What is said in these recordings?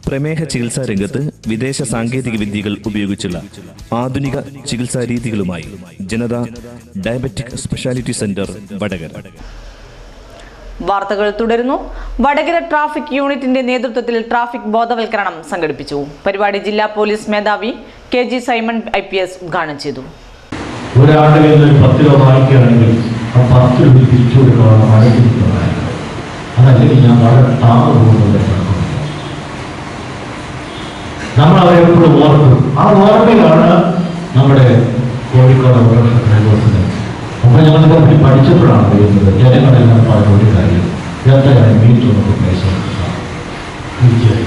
പ്രമേഹ ചികിത്സാ രംഗത്ത് വിദേശ സാങ്കേതിക വിദ്യകൾ ഉപയോഗിച്ചുള്ള ആധുനിക ചികിത്സാ രീതികളുമായി Janata diabetic speciality centre Vadakara വാർത്തകൾ തുടരുന്നു വടകര ട്രാഫിക് യൂണിറ്റിന്റെ നേതൃത്വത്തിൽ ട്രാഫിക് ബോധവൽക്കരണം സംഘടിപ്പിച്ചു പരിപാടി ജില്ലാ പോലീസ് മേധാവി K G Simon I P S ഉദ്ഘാടനം ചെയ്തു ഒരാളുടെ കയ്യിൽ നിന്ന് ഒരു പത്ത് രൂപ വാങ്ങിക്കുകയാണെങ്കിൽ ആ പത്ത് രൂപ തിരിച്ചു കൊടുക്കാനുള്ള മഴയ്ക്ക് അതല്ലെങ്കിൽ ഞാൻ വളരെ താഴ്ന്നു പോകുന്നത് നമ്മൾ അവരെ എപ്പോഴും ഓർക്കും ആ ഓർമ്മയിലാണ് നമ്മുടെ കോഴിക്കോട് ഓപ്പറേഷൻ ഡ്രൈവേഴ്സിന് അപ്പോൾ ഞങ്ങളിതിനെ പറ്റി പഠിച്ചപ്പോഴാണ് അറിയുന്നത് ജനങ്ങളെല്ലാം പറഞ്ഞ ഒരു കാര്യം എത്രയാണ് മീറ്റർ നമുക്ക് പൈസ കൊടുക്കുക തീർച്ചയായും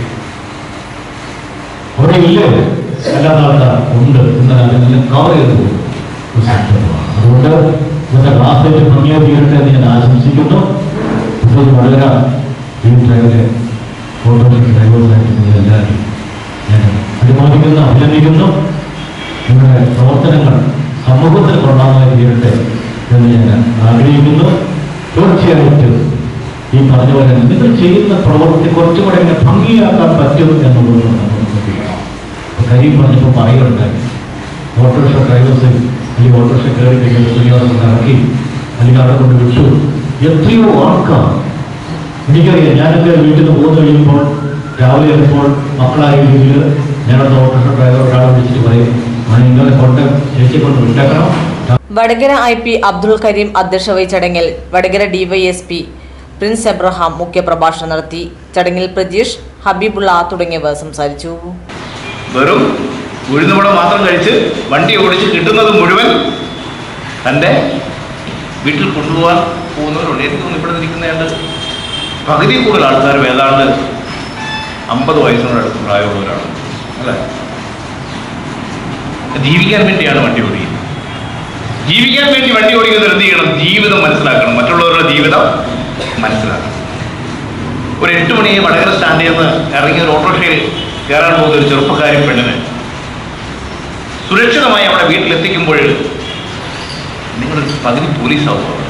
അവിടെ ഇല്ലേ അല്ലാതെ ആൾക്കാർ ഉണ്ട് എന്നാൽ അതിനെല്ലാം കവർ ചെയ്ത് പോകും ഒരു സംരംഭമാണ് അതുകൊണ്ട് ഇന്നത്തെ ക്ലാസ്സിലേക്ക് ഭംഗിയായി തീരട്ടെ എന്ന് ഞാൻ ആശംസിക്കുന്നു ഇപ്പോൾ വളരെ ഈ ഡ്രൈവറെ ഓട്ടോറിക്ഷ ഡ്രൈവേഴ്സായിട്ട് നിങ്ങളെല്ലാവരും ഞാൻ അനുമോദിക്കുന്നു അഭിനന്ദിക്കുന്നു നിങ്ങളുടെ പ്രവർത്തനങ്ങൾ സമൂഹത്തിന് കൊള്ളാമായി തീരട്ടെ എന്ന് ഞാൻ ആഗ്രഹിക്കുന്നു തീർച്ചയായിട്ടും ഈ പറഞ്ഞ പോലെ നിങ്ങൾ ചെയ്യുന്ന പ്രവൃത്തി കുറച്ചും കൂടെ എങ്ങനെ ഭംഗിയാക്കാൻ പറ്റും എന്നുള്ളത് നമ്മൾ ശ്രദ്ധിക്കണം ഇപ്പൊ കരീം പറഞ്ഞപ്പോൾ പറയുന്നുണ്ടായി ഓട്ടോറിക്ഷ ഡ്രൈവേഴ്സ് അല്ലെങ്കിൽ ഓട്ടോറിക്ഷ കയറി കഴിഞ്ഞാൽ ശ്രീനിവാസം ഇറക്കി അല്ലെങ്കിൽ അവിടെ കൊണ്ട് വിട്ടു എത്രയോ ആൾക്കാർ എനിക്കറിയാം ഞാനൊക്കെ വീട്ടിൽ നിന്ന് പോകുന്ന കഴിയുമ്പോൾ രാവിലെ വരുമ്പോൾ മക്കളായ രീതിയിൽ ഞാനത്തെ ഓട്ടോറിക്ഷ ഡ്രൈവർ ഒരാളെ വിളിച്ചിട്ട് പറയും "മോനെ, നിങ്ങളെ കൊണ്ട് ചേച്ചിയെ കൊണ്ട് വിട്ടേക്കണം വടകര ഐ പി അബ്ദുൾ കരീം അധ്യക്ഷ വഹിച്ച ചടങ്ങിൽ വടകര ഡിവൈഎസ്പി പ്രിൻസ് എബ്രഹാം മുഖ്യപ്രഭാഷണം നടത്തി ചടങ്ങിൽ പ്രജീഷ് ഹബീബുള്ള തുടങ്ങിയവർ സംസാരിച്ചു വെറും ഉഴുന്നുവട മാത്രം കഴിച്ച് വണ്ടി ഓടിച്ച് കിട്ടുന്നത് മുഴുവൻ തൻ്റെ വീട്ടിൽ കൊണ്ടുപോകാൻ പോകുന്നവരുണ്ട് എനിക്ക് തോന്നുന്നു ഇവിടെ നിൽക്കുന്നതാണ്ട് പകുതി കൂടുതൽ ആൾക്കാരും ഏതാണ്ട് അമ്പത് വയസ്സിനോട് അടുത്ത് പ്രായമുള്ളവരാണ് അല്ലേ ജീവിക്കാൻ വേണ്ടിയാണ് വണ്ടി ഓടിക്കുന്നത് ജീവിക്കാൻ വേണ്ടി വണ്ടി ഓടിക്കുന്നത് എന്ത് ചെയ്യണം ജീവിതം മനസ്സിലാക്കണം മറ്റുള്ളവരുടെ ജീവിതം മനസ്സിലാക്കണം ഒരു എട്ട് മണി വടകര സ്റ്റാൻഡിൽ നിന്ന് ഇറങ്ങിയ ഒരു ഓട്ടോറിക്ഷയിൽ കയറാൻ പോകുന്ന ഒരു ചെറുപ്പക്കാരി പെണ്ണിന് സുരക്ഷിതമായി അവിടെ വീട്ടിലെത്തിക്കുമ്പോൾ നിങ്ങൾ പകുതി പോലീസാവും